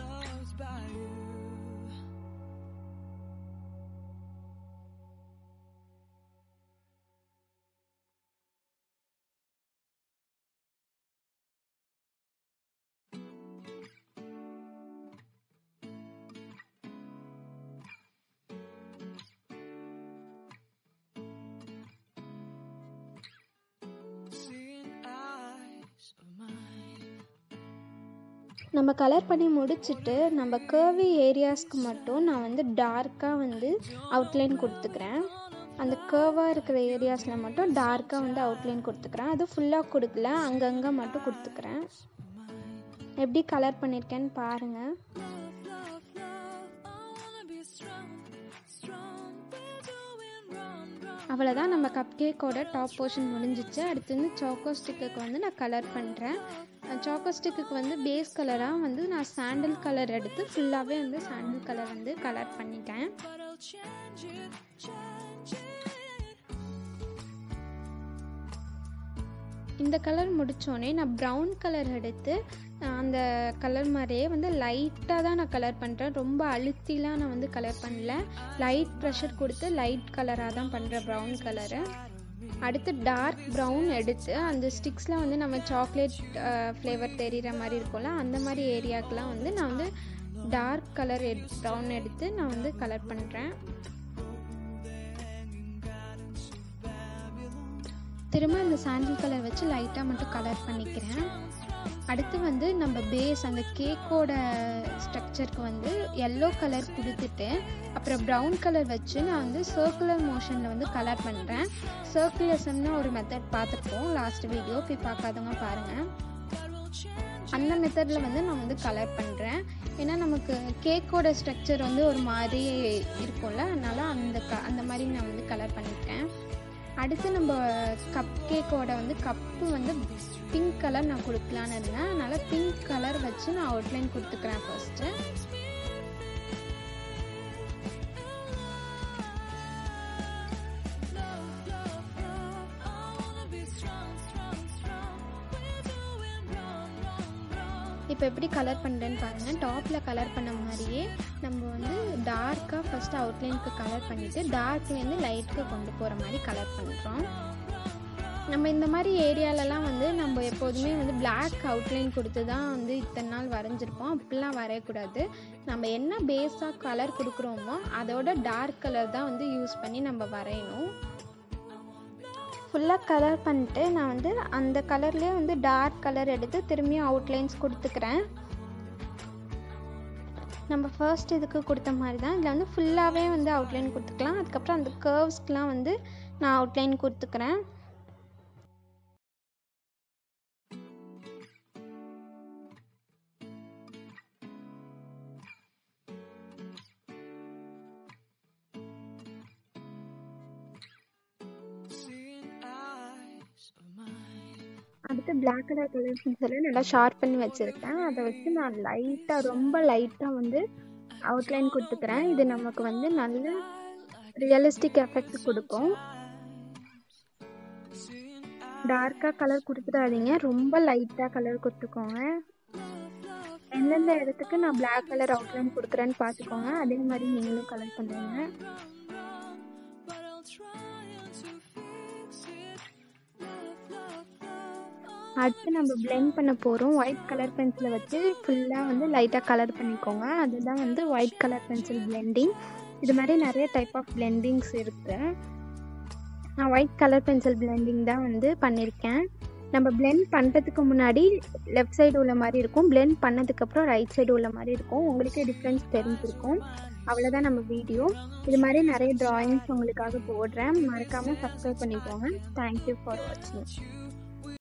loved by you. Seeing eyes of mine. நம்ம colour பண்ணி முடிச்சுட்டு நம்ம கர்வி ஏரியாஸ்க்கு மட்டும் நான் வந்து டார்க்காக வந்து அவுட்லைன் கொடுத்துக்கிறேன் அந்த கர்வாக இருக்கிற ஏரியாஸில் மட்டும் டார்க்காக வந்து அவுட்லைன் கொடுத்துக்கிறேன் அது ஃபுல்லாக கொடுக்கல அங்கங்கே மட்டும் கொடுத்துக்கிறேன் எப்படி கலர் பண்ணியிருக்கேன்னு பாருங்கள் Love, love, love. I wanna be strong, strong. We're doing wrong, wrong. அவ்வளோதான் நம்ம கப் கேக்கோட டாப் போர்ஷன் முடிஞ்சிச்சு அடுத்து வந்து சாக்கோ ஸ்டிக்குக்கு வந்து நான் கலர் பண்ணுறேன் சாக்கோ ஸ்டிக்குக்கு வந்து பேஸ் கலராக வந்து நான் சாண்டில் கலர் எடுத்து ஃபுல்லாகவே வந்து சாண்டில் கலர் வந்து கலர் பண்ணிட்டேன் But I'll change it, change it. இந்த கலர் முடித்தோடனே நான் ப்ரௌன் கலர் எடுத்து அஹ், அந்த கலர் மாதிரியே வந்து லைட்டாக தான் நான் கலர் பண்ணுறேன் ரொம்ப அழுத்திலாம் நான் வந்து கலர் பண்ணல லைட் ப்ரெஷர் கொடுத்து லைட் கலராக தான் பண்ணுறேன் ப்ரௌன் கலரு அடுத்து டார்க் ப்ரௌன் எடுத்து அந்த ஸ்டிக்ஸில் வந்து நம்ம சாக்லேட் ஃப்ளேவர் தெரிகிற மாதிரி இருக்கும்ல அந்த மாதிரி ஏரியாக்கெலாம் வந்து நான் வந்து டார்க் கலர் எட் ப்ரௌன் எடுத்து நான் வந்து கலர் பண்ணுறேன் திரும்ப இந்த சாண்டில் கலர் வச்சு லைட்டாக மட்டும் கலர் பண்ணிக்கிறேன் அடுத்து வந்து நம்ம பேஸ் அந்த கேக்கோட ஸ்ட்ரக்சருக்கு வந்து எல்லோ கலர் கொடுத்துட்டு அப்புறம் ப்ரௌன் கலர் வச்சு நான் வந்து சர்க்குலர் மோஷனில் வந்து கலர் பண்ணுறேன் சர்க்குலர்சம்னு ஒரு மெத்தட் பார்த்துருப்போம் லாஸ்ட் வீடியோ போய் பார்க்காதவங்க பாருங்கள் அந்த மெத்தடில் வந்து நான் வந்து கலர் பண்ணுறேன் ஏன்னா நமக்கு கேக்கோட ஸ்ட்ரக்சர் வந்து ஒரு மாதிரி இருக்கும்ல அதனால் அந்த க அந்த மாதிரி நான் வந்து கலர் பண்ணியிருக்கேன் அடுத்து நம்ம கப் கேக்கோட வந்து கப்பு வந்து பிங்க் கலர் நான் கொடுக்கலான்னு இருந்தேன் அதனால் பிங்க் கலர் வச்சு நான் அவுட்லைன் கொடுத்துக்கிறேன் ஃபர்ஸ்ட்டு இப்போ எப்படி கலர் பண்ணுறேன்னு பாருங்கள் டாப்பில் கலர் பண்ண மாதிரியே நம்ம வந்து டார்க்காக ஃபஸ்ட்டு அவுட்லைனுக்கு கலர் பண்ணிவிட்டு டார்க்லேருந்து லைட்டுக்கு கொண்டு போகிற மாதிரி கலர் பண்ணுறோம் நம்ம இந்த மாதிரி ஏரியாலலாம் வந்து நம்ம எப்போதுமே வந்து பிளாக் அவுட்லைன் கொடுத்து தான் வந்து இத்தனை நாள் வரைஞ்சிருப்போம் அப்படிலாம் வரையக்கூடாது நம்ம என்ன பேஸாக கலர் கொடுக்குறோமோ அதோட டார்க் கலர் தான் வந்து யூஸ் பண்ணி நம்ம வரையணும் ஃபுல்லாக கலர் பண்ணிட்டு நான் வந்து அந்த கலர்லேயே வந்து டார்க் கலர் எடுத்து திரும்பியும் அவுட்லைன்ஸ் கொடுத்துக்கிறேன் நம்ம ஃபர்ஸ்ட் இதுக்கு கொடுத்த மாதிரி தான் இதில் வந்து ஃபுல்லாகவே வந்து அவுட்லைன் கொடுத்துக்கலாம் அதுக்கப்புறம் அந்த கர்வ்ஸ்க்கெலாம் வந்து நான் அவுட்லைன் கொடுத்துக்கிறேன் அடுத்து பிளாக் கலர் கலர் பென்சிலை நல்லா ஷார்ப் பண்ணி வச்சுருக்கேன் அதை வச்சு நான் லைட்டாக ரொம்ப லைட்டாக வந்து அவுட்லைன் கொடுத்துக்கிறேன் இது நமக்கு வந்து நல்ல ரியலிஸ்டிக் எஃபெக்ட் கொடுக்கும் டார்க்காக கலர் கொடுத்துடாதீங்க ரொம்ப லைட்டாக கலர் கொடுத்துக்கோங்க எந்தெந்த இடத்துக்கு நான் பிளாக் கலர் அவுட்லைன் கொடுக்குறேன்னு பார்த்துக்கோங்க அதே மாதிரி நீங்களும் கலர் பண்ணுங்க அடுத்து நம்ம பிளெண்ட் பண்ண போகிறோம் ஒயிட் கலர் பென்சிலை வச்சு ஃபுல்லாக வந்து லைட்டாக கலர் பண்ணிக்கோங்க அதுதான் வந்து ஒயிட் கலர் பென்சில் பிளெண்டிங் இது மாதிரி நிறைய டைப் ஆஃப் பிளெண்டிங்ஸ் இருக்குது நான் ஒயிட் கலர் பென்சில் பிளெண்டிங் தான் வந்து பண்ணியிருக்கேன் நம்ம பிளெண்ட் பண்ணுறதுக்கு முன்னாடி லெஃப்ட் சைடு உள்ள மாதிரி இருக்கும் பிளெண்ட் பண்ணதுக்கப்புறம் ரைட் சைடு உள்ள மாதிரி இருக்கும் உங்களுக்கே டிஃப்ரென்ஸ் தெரிஞ்சிருக்கும் அவ்வளோதான் நம்ம வீடியோ இது மாதிரி நிறைய ட்ராயிங்ஸ் உங்களுக்காக போடுறேன் மறக்காமல் சப்ஸ்கிரைப் பண்ணிக்கோங்க தேங்க்யூ ஃபார் வாட்சிங்